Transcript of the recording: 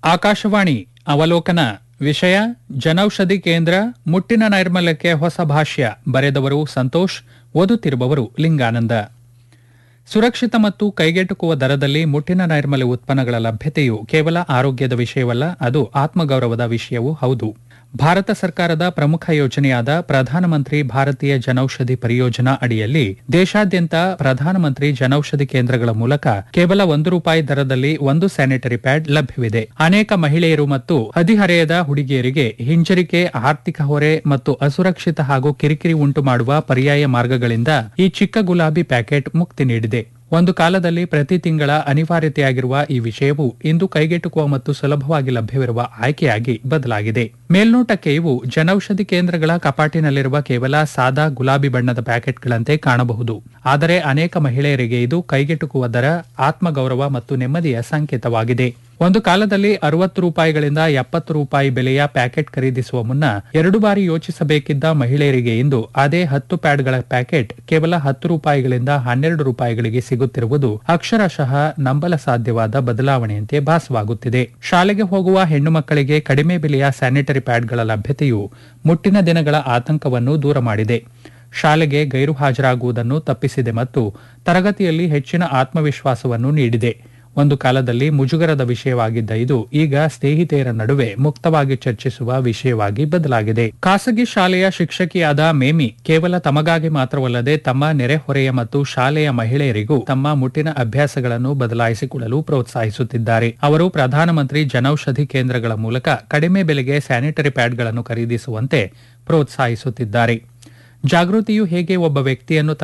ಆಕಾಶವಾಣಿ ಅವಲೋಕನ ವಿಷಯ ಜನೌಷಧಿ ಕೇಂದ್ರ ಮುಟ್ಟಿನ ನೈರ್ಮಲ್ಯಕ್ಕೆ ಹೊಸ ಭಾಷ್ಯ ಬರೆದವರು ಸಂತೋಷ್ ಓದುತ್ತಿರುವವರು ಲಿಂಗಾನಂದ ಸುರಕ್ಷಿತ ಮತ್ತು ಕೈಗೆಟುಕುವ ದರದಲ್ಲಿ ಮುಟ್ಟಿನ ನೈರ್ಮಲ್ಯ ಉತ್ಪನ್ನಗಳ ಲಭ್ಯತೆಯು ಕೇವಲ ಆರೋಗ್ಯದ ವಿಷಯವಲ್ಲ ಅದು ಆತ್ಮಗೌರವದ ವಿಷಯವೂ ಹೌದು ಭಾರತ ಸರ್ಕಾರದ ಪ್ರಮುಖ ಯೋಜನೆಯಾದ ಪ್ರಧಾನಮಂತ್ರಿ ಭಾರತೀಯ ಜನೌಷಧಿ ಪರಿಯೋಜನಾ ಅಡಿಯಲ್ಲಿ ದೇಶಾದ್ಯಂತ ಪ್ರಧಾನಮಂತ್ರಿ ಜನೌಷಧಿ ಕೇಂದ್ರಗಳ ಮೂಲಕ ಕೇವಲ ಒಂದು ರೂಪಾಯಿ ದರದಲ್ಲಿ ಒಂದು ಸ್ಯಾನಿಟರಿ ಪ್ಯಾಡ್ ಲಭ್ಯವಿದೆ ಅನೇಕ ಮಹಿಳೆಯರು ಮತ್ತು ಹದಿಹರೆಯದ ಹುಡುಗಿಯರಿಗೆ ಹಿಂಜರಿಕೆ ಆರ್ಥಿಕ ಹೊರೆ ಮತ್ತು ಅಸುರಕ್ಷಿತ ಹಾಗೂ ಕಿರಿಕಿರಿ ಉಂಟು ಮಾಡುವ ಪರ್ಯಾಯ ಮಾರ್ಗಗಳಿಂದ ಈ ಚಿಕ್ಕ ಗುಲಾಬಿ ಪ್ಯಾಕೆಟ್ ಮುಕ್ತಿ ನೀಡಿದೆ ಒಂದು ಕಾಲದಲ್ಲಿ ಪ್ರತಿ ತಿಂಗಳ ಅನಿವಾರ್ಯತೆಯಾಗಿರುವ ಈ ವಿಷಯವು ಇಂದು ಕೈಗೆಟುಕುವ ಮತ್ತು ಸುಲಭವಾಗಿ ಲಭ್ಯವಿರುವ ಆಯ್ಕೆಯಾಗಿ ಬದಲಾಗಿದೆ ಮೇಲ್ನೋಟಕ್ಕೆ ಇವು ಜನೌಷಧಿ ಕೇಂದ್ರಗಳ ಕಪಾಟಿನಲ್ಲಿರುವ ಕೇವಲ ಸಾದಾ ಗುಲಾಬಿ ಬಣ್ಣದ ಪ್ಯಾಕೆಟ್ಗಳಂತೆ ಕಾಣಬಹುದು ಆದರೆ ಅನೇಕ ಮಹಿಳೆಯರಿಗೆ ಇದು ಕೈಗೆಟುಕುವ ದರ ಆತ್ಮಗೌರವ ಮತ್ತು ನೆಮ್ಮದಿಯ ಸಂಕೇತವಾಗಿದೆ ಒಂದು ಕಾಲದಲ್ಲಿ ಅರವತ್ತು ರೂಪಾಯಿಗಳಿಂದ ಎಪ್ಪತ್ತು ರೂಪಾಯಿ ಬೆಲೆಯ ಪ್ಯಾಕೆಟ್ ಖರೀದಿಸುವ ಮುನ್ನ ಎರಡು ಬಾರಿ ಯೋಚಿಸಬೇಕಿದ್ದ ಮಹಿಳೆಯರಿಗೆ ಇಂದು ಅದೇ ಹತ್ತು ಪ್ಯಾಡ್ಗಳ ಪ್ಯಾಕೆಟ್ ಕೇವಲ ಹತ್ತು ರೂಪಾಯಿಗಳಿಂದ ಹನ್ನೆರಡು ರೂಪಾಯಿಗಳಿಗೆ ಸಿಗುತ್ತಿರುವುದು ಅಕ್ಷರಶಃ ನಂಬಲ ಸಾಧ್ಯವಾದ ಬದಲಾವಣೆಯಂತೆ ಭಾಸವಾಗುತ್ತಿದೆ ಶಾಲೆಗೆ ಹೋಗುವ ಹೆಣ್ಣು ಮಕ್ಕಳಿಗೆ ಕಡಿಮೆ ಬೆಲೆಯ ಸ್ಯಾನಿಟರಿ ಪ್ಯಾಡ್ಗಳ ಲಭ್ಯತೆಯು ಮುಟ್ಟಿನ ದಿನಗಳ ಆತಂಕವನ್ನು ದೂರ ಮಾಡಿದೆ ಶಾಲೆಗೆ ಗೈರು ಹಾಜರಾಗುವುದನ್ನು ತಪ್ಪಿಸಿದೆ ಮತ್ತು ತರಗತಿಯಲ್ಲಿ ಹೆಚ್ಚಿನ ಆತ್ಮವಿಶ್ವಾಸವನ್ನು ನೀಡಿದೆ ಒಂದು ಕಾಲದಲ್ಲಿ ಮುಜುಗರದ ವಿಷಯವಾಗಿದ್ದ ಇದು ಈಗ ಸ್ನೇಹಿತೆಯರ ನಡುವೆ ಮುಕ್ತವಾಗಿ ಚರ್ಚಿಸುವ ವಿಷಯವಾಗಿ ಬದಲಾಗಿದೆ ಖಾಸಗಿ ಶಾಲೆಯ ಶಿಕ್ಷಕಿಯಾದ ಮೇಮಿ ಕೇವಲ ತಮಗಾಗಿ ಮಾತ್ರವಲ್ಲದೆ ತಮ್ಮ ನೆರೆಹೊರೆಯ ಮತ್ತು ಶಾಲೆಯ ಮಹಿಳೆಯರಿಗೂ ತಮ್ಮ ಮುಟ್ಟಿನ ಅಭ್ಯಾಸಗಳನ್ನು ಬದಲಾಯಿಸಿಕೊಳ್ಳಲು ಪ್ರೋತ್ಸಾಹಿಸುತ್ತಿದ್ದಾರೆ ಅವರು ಪ್ರಧಾನಮಂತ್ರಿ ಜನೌಷಧಿ ಕೇಂದ್ರಗಳ ಮೂಲಕ ಕಡಿಮೆ ಬೆಲೆಗೆ ಸ್ಯಾನಿಟರಿ ಪ್ಯಾಡ್ಗಳನ್ನು ಖರೀದಿಸುವಂತೆ ಪ್ರೋತ್ಸಾಹಿಸುತ್ತಿದ್ದಾರೆ ಜಾಗೃತಿಯು ಹೇಗೆ ಒಬ್ಬ ವ್ಯಕ್ತಿಯನ್ನು